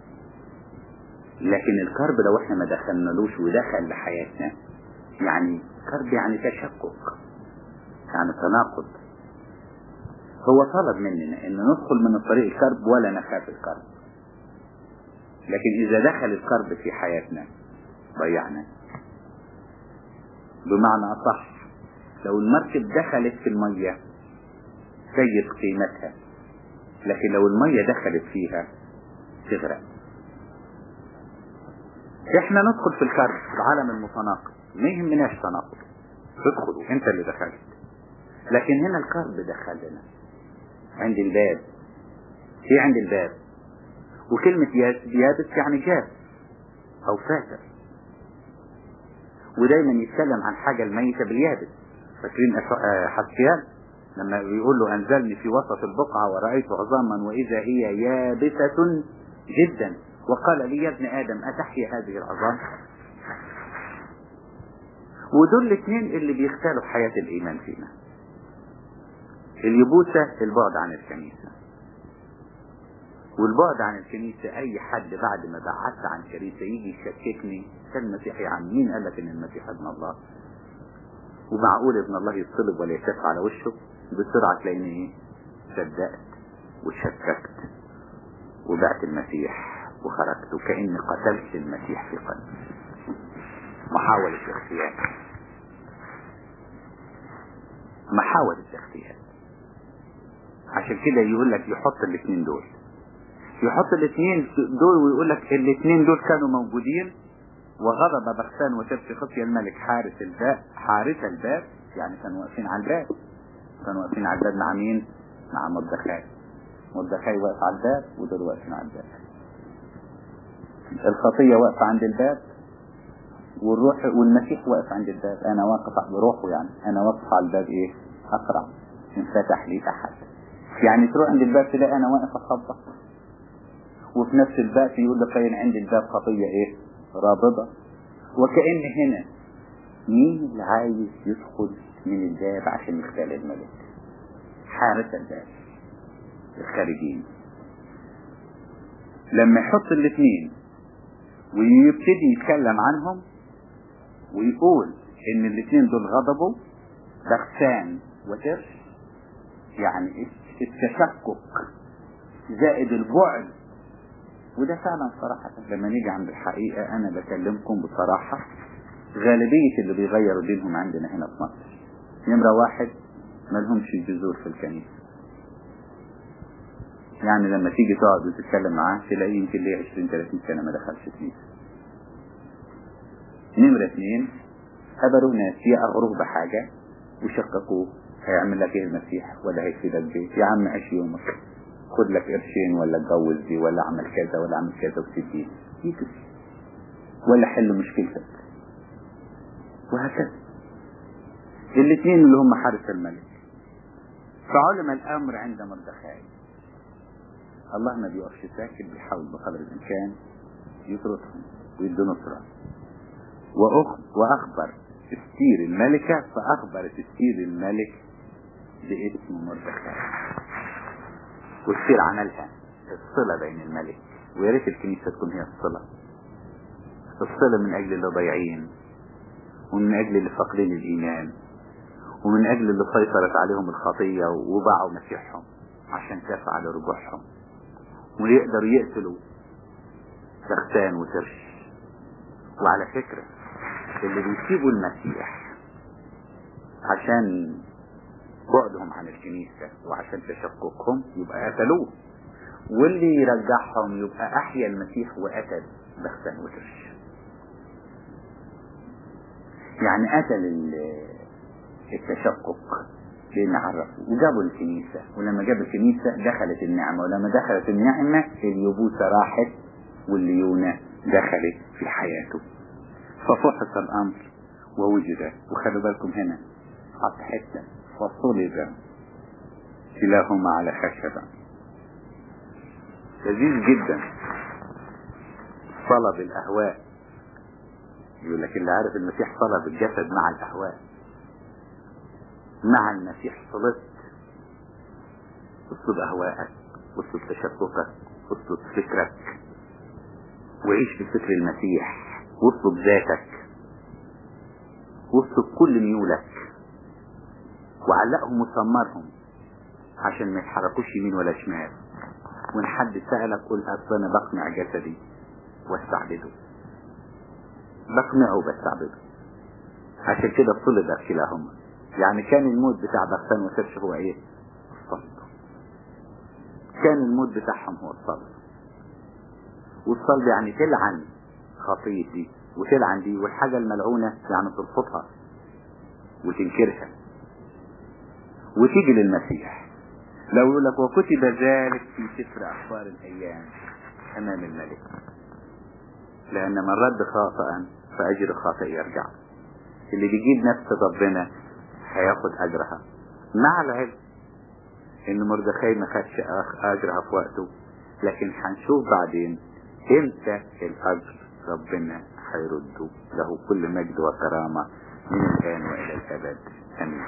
لكن الكرب لو احنا ما دخلنالوش ودخل لحياتنا يعني كرب يعني تشكك يعني تناقض هو طلب مننا ان ندخل من طريق الكرب ولا نخاف الكرب لكن اذا دخل الكرب في حياتنا ضيعنا بمعنى اصح لو المركب دخلت في المية سيد قيمتها لكن لو المية دخلت فيها تغرق احنا ندخل في الكرب العالم المتناقض ما يهمناش تناقض تدخلوا انت اللي دخلت لكن هنا الكرب دخلنا عند الباب في عند الباب وكلمة يابس يعني جاف أو فاتر ودايما يتكلم عن حاجة الميتة باليابس فاكرين حسيان لما بيقول له أنزلني في وسط البقعة ورأيت عظاما وإذا هي يابسة جدا وقال لي يا ابن آدم أتحيا هذه العظام ودول الاثنين اللي بيختالوا حياة الإيمان فينا اليبوسة البعد عن الكنيسة والبعد عن الكنيسة أي حد بعد ما بعدت عن كنيسة يجي يشككني كان المسيح يا عم مين قال لك ان المسيح ابن الله ومعقول ابن الله يتصلب ولا يشف على وشه بسرعة تلاقيني ايه صدقت وشككت وبعت المسيح وخرجت وكأني قتلت المسيح في قلبي محاولة اغتيال محاولة اغتيال عشان كده يقول لك يحط الاثنين دول يحط الاثنين دول ويقول لك الاثنين دول كانوا موجودين وغضب بغسان وتبكي خطي الملك حارس الباب حارس الباب يعني كانوا واقفين على الباب كانوا واقفين على الباب مع مين؟ مع مردخاي مردخاي واقف على الباب ودول واقفين على الباب الخطية واقفة عند الباب والروح والمسيح واقف عند الباب انا واقف بروحه يعني انا واقف على الباب ايه اقرع ان فتح لي احد يعني تروح عند الباب تلاقي انا واقف اخبط وفي نفس الوقت يقول لك كاين عند الباب خطية ايه رابضة وكأن هنا مين اللي عايز يدخل من الباب عشان يختال الملك حارس الباب الخارجين لما يحط الاثنين ويبتدي يتكلم عنهم ويقول ان الاثنين دول غضبوا بغسان وترش يعني التشكك زائد البعد وده فعلا صراحة لما نيجي عند الحقيقة انا بكلمكم بصراحة غالبية اللي بيغيروا دينهم عندنا هنا في مصر نمرة واحد ملهمش جذور في الكنيسة يعني لما تيجي تقعد وتتكلم معاه تلاقيه يمكن ليه 20 30 سنة ما دخلش كنيسة نمرة اثنين خبروا ناس يأغروه بحاجة وشككوه هيعمل لك ايه المسيح ولا هيفيدك بيه يا عم عيش يومك خد لك قرشين ولا اتجوز دي ولا اعمل كذا ولا اعمل كذا وتدي ولا حل مشكلتك وهكذا الاثنين اللي هم حارس الملك فعلم الامر عند مردخاي الله ما بيقفش ساكت بيحاول بقدر الامكان يطردهم ويدي نصره واخبر استير الملكه فاخبرت استير الملك باسم مردخاي والسير عملها الصلة بين الملك ويا ريت الكنيسة تكون هي الصلة الصلة من أجل اللي ضايعين ومن أجل اللي فاقدين الإيمان ومن أجل اللي سيطرت عليهم الخطية وباعوا مسيحهم عشان تفعل رجوعهم ويقدروا يقتلوا بغتان وترش وعلى فكرة اللي بيسيبوا المسيح عشان بعدهم عن الكنيسة وعشان تشككهم يبقى قتلوه واللي يرجعهم يبقى أحيا المسيح وقتل بختان وترش يعني قتل التشكك لأن عرفوا وجابوا الكنيسة ولما جابوا الكنيسة دخلت النعمة ولما دخلت النعمة اليبوسة راحت والليونة دخلت في حياته ففحص الأمر ووجد وخلوا بالكم هنا حط حتة فصلب كلاهما على خشبة لذيذ جدا صلب الأهواء يقول لك اللي عارف المسيح صلب الجسد مع الأهواء مع المسيح صلبت اصلب أهواءك اصلب تشككك اصلب فكرك وعيش بفكر المسيح واصلب ذاتك واصلب كل ميولك وعلقهم وسمرهم عشان ما يتحركوش يمين ولا شمال وان حد سألك قول اصل انا بقنع جسدي واستعبده بقنعه وبستعبده عشان كده صلب كلاهما يعني كان الموت بتاع بختان وسرش هو ايه الصلب كان الموت بتاعهم هو الصلب والصلب يعني تلعن خطية دي وتلعن دي والحاجة الملعونة يعني ترفضها وتنكرها وتيجي للمسيح لو يقول لك وكتب ذلك في سفر أخبار الأيام أمام الملك لأن من رد خاطئا فأجر الخاطئ يرجع اللي بيجيب نفس ربنا هياخد أجرها مع العلم إن مردخاي ما خدش أجرها في وقته لكن هنشوف بعدين امتى الأجر ربنا هيرده له كل مجد وكرامة من الآن وإلى الأبد آمين